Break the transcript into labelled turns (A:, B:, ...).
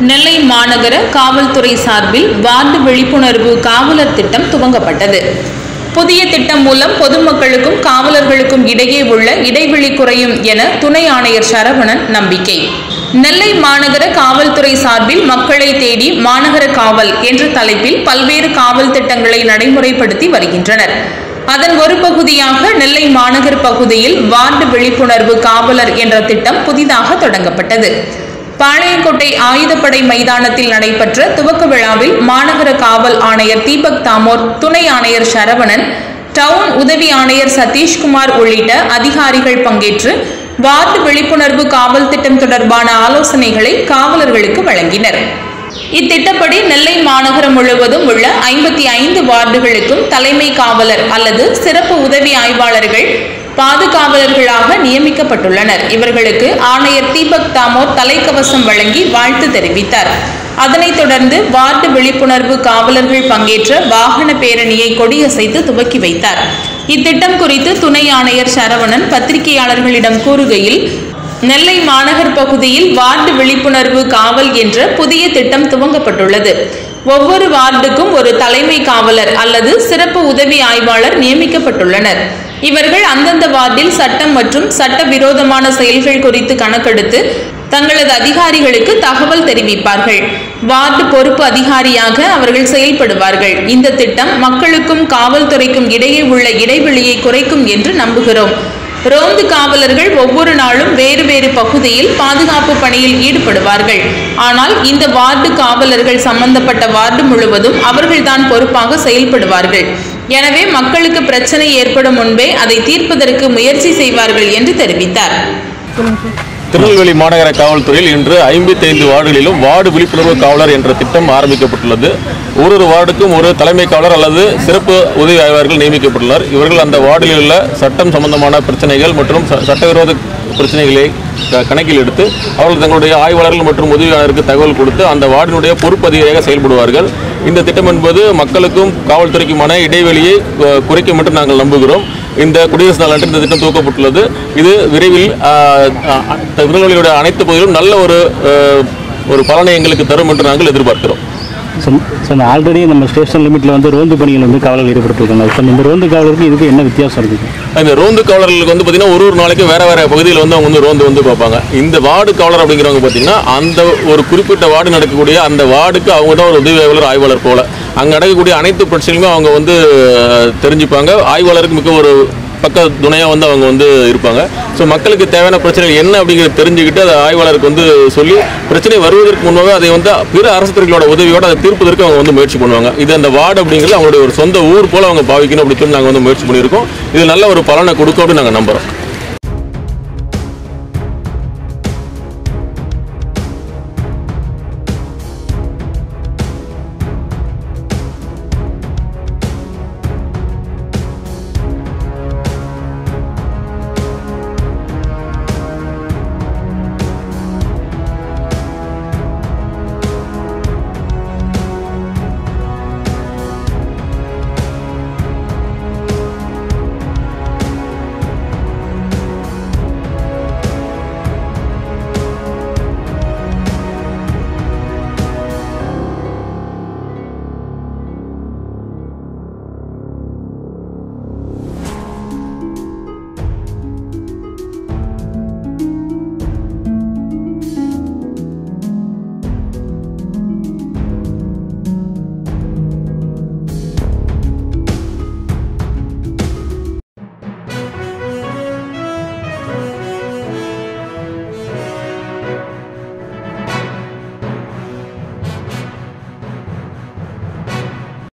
A: நெல்லை மாநகர காவல்துறை சார்பில் வார்டு விழிப்புணர்வு காவலர் திட்டம் துவங்கப்பட்டது புதிய திட்டம் மூலம் பொதுமக்களுக்கும் காவலர்களுக்கும் இடையே உள்ள இடைவெளி குறையும் என துணை ஆணையர் சரவணன் நம்பிக்கை நெல்லை மாநகர காவல்துறை சார்பில் மக்களை தேடி மாநகர காவல் என்ற தலைப்பில் பல்வேறு காவல் திட்டங்களை நடைமுறைப்படுத்தி வருகின்றனர் அதன் ஒரு பகுதியாக நெல்லை மாநகர் பகுதியில் வார்டு விழிப்புணர்வு காவலர் என்ற திட்டம் புதிதாக தொடங்கப்பட்டது பாளையங்கோட்டை ஆயுதப்படை மைதானத்தில் நடைபெற்ற துவக்க விழாவில் மாநகர காவல் ஆணையர் தீபக் தாமோர் துணை ஆணையர் சரவணன் டவுன் உதவி ஆணையர் சதீஷ்குமார் உள்ளிட்ட அதிகாரிகள் பங்கேற்று வார்டு விழிப்புணர்வு காவல் திட்டம் தொடர்பான ஆலோசனைகளை காவலர்களுக்கு வழங்கினர் இத்திட்டப்படி நெல்லை மாநகரம் முழுவதும் உள்ள ஐம்பத்தி ஐந்து வார்டுகளுக்கும் தலைமை காவலர் அல்லது சிறப்பு உதவி ஆய்வாளர்கள் பாதுகாவலர்களாக நியமிக்கப்பட்டுள்ளனர் இவர்களுக்கு ஆணையர் தீபக் தாமோர் தலைக்கவசம் வழங்கி வாழ்த்து தெரிவித்தார் அதனைத் தொடர்ந்து வார்டு விழிப்புணர்வு காவலர்கள் பங்கேற்ற வாகன பேரணியை கொடியசைத்து துவக்கி வைத்தார் இத்திட்டம் குறித்து துணை ஆணையர் சரவணன் பத்திரிகையாளர்களிடம் கூறுகையில் நெல்லை மாநகர் பகுதியில் வார்டு விழிப்புணர்வு காவல் என்ற புதிய திட்டம் துவங்கப்பட்டுள்ளது ஒவ்வொரு வார்டுக்கும் ஒரு தலைமை காவலர் அல்லது சிறப்பு உதவி ஆய்வாளர் நியமிக்கப்பட்டுள்ளனர் இவர்கள் அந்தந்த வார்டில் சட்டம் மற்றும் சட்டவிரோதமான செயல்கள் குறித்து கணக்கெடுத்து தங்களது அதிகாரிகளுக்கு தகவல் தெரிவிப்பார்கள் வார்டு பொறுப்பு அதிகாரியாக அவர்கள் செயல்படுவார்கள் இந்த திட்டம் மக்களுக்கும் காவல்துறைக்கும் இடையே உள்ள இடைவெளியை குறைக்கும் என்று நம்புகிறோம் ரோந்து காவலர்கள் ஒவ்வொரு நாளும் வேறு வேறு பகுதியில் பாதுகாப்பு பணியில் ஈடுபடுவார்கள் ஆனால் இந்த வார்டு காவலர்கள் சம்பந்தப்பட்ட வார்டு முழுவதும் அவர்கள்தான் பொறுப்பாக செயல்படுவார்கள் எனவே மக்களுக்கு பிரச்சனை ஏற்படும் முன்பே அதை தீர்ப்பதற்கு முயற்சி செய்வார்கள் என்று தெரிவித்தார்
B: திருநெல்வேலி மாநகர காவல்துறையில் இன்று ஐம்பத்தைந்து வார்டுகளிலும் வார்டு விழிப்புணர்வு காவலர் என்ற திட்டம் ஆரம்பிக்கப்பட்டுள்ளது ஒரு ஒரு வார்டுக்கும் ஒரு தலைமை காவலர் அல்லது சிறப்பு உதவி ஆய்வாளர்கள் நியமிக்கப்பட்டுள்ளனர் இவர்கள் அந்த வார்டில் உள்ள சட்டம் சம்பந்தமான பிரச்சனைகள் மற்றும் ச- சட்டவிரோத பிரச்சனைகளை க- கணக்கில் எடுத்து அவர்கள் தங்களுடைய ஆய்வாளர்கள் மற்றும் உதவியாளருக்கு தகவல் கொடுத்து அந்த வார்டினுடைய பொறுப்பு அதிகாரியாக செயல்படுவார்கள் இந்த திட்டம் என்பது மக்களுக்கும் காவல்துறைக்குமான இடைவெளியை அஹ், குறைக்கும் என்று நாங்கள் நம்புகிறோம் இந்த குடியரசு நாள் அன்று இந்த திட்டம் துவக்கப்பட்டுள்ளது இது விரைவில் ஆஹ், ஆஹ், திருநெல்வேலியோட அனைத்து பகுதியிலும் நல்ல ஒரு ஆஹ், ஒரு பலனை எங்களுக்கு தரும் என்று நாங்கள் எதிர்பார்க்கிறோம்
C: ஸோ ஸோ ஆல்ரெடி நம்ம ஸ்டேஷன் லிமிட்டில் வந்து ரோந்து பணிகள் வந்து காவலர் ஈடுபட்டுருக்காங்க ஸோ இந்த ரோந்து காவலருக்கு இதுக்கு என்ன வித்தியாசம் இருக்குது
B: இந்த ரோந்து காவலர்களுக்கு வந்து பார்த்தீங்கன்னா ஒரு ஒரு நாளைக்கு வேற வேற பகுதியில் வந்து அவங்க வந்து ரோந்து வந்து பார்ப்பாங்க இந்த வார்டு காவலர் அப்படிங்கிறவங்க பார்த்தீங்கன்னா அந்த ஒரு குறிப்பிட்ட வார்டு நடக்கக்கூடிய அந்த வார்டுக்கு அவங்க தான் ஒரு உதவி ஆய்வாளர் ஆய்வாளர் போல அங்கே நடக்கக்கூடிய அனைத்து பிரச்சனைகளுமே அவங்க வந்து அஹ், தெரிஞ்சுப்பாங்க ஆய்வாளருக்கு மிக ஒரு பக்க துணையாக வந்து அவங்க வந்து இருப்பாங்க ஸோ மக்களுக்கு தேவையான பிரச்சனைகள் என்ன அப்படிங்கிறத தெரிஞ்சுக்கிட்டு அதை ஆய்வாளருக்கு வந்து சொல்லி பிரச்சனை வருவதற்கு முன்பாக அதை வந்து பிற அரசு துறைகளோட உதவியோடு அதை தீர்ப்பதற்கு அவங்க வந்து முயற்சி பண்ணுவாங்க இது அந்த வார்டு அப்படிங்கிறது அவங்களுடைய ஒரு சொந்த ஊர் போல அவங்க பாவிக்கணும் அப்படின்னு சொல்லி நாங்கள் வந்து முயற்சி பண்ணியிருக்கோம் இது நல்ல ஒரு பலனை கொடுக்கும் அப்படின்னு நாங்கள் நம்புகிறோம்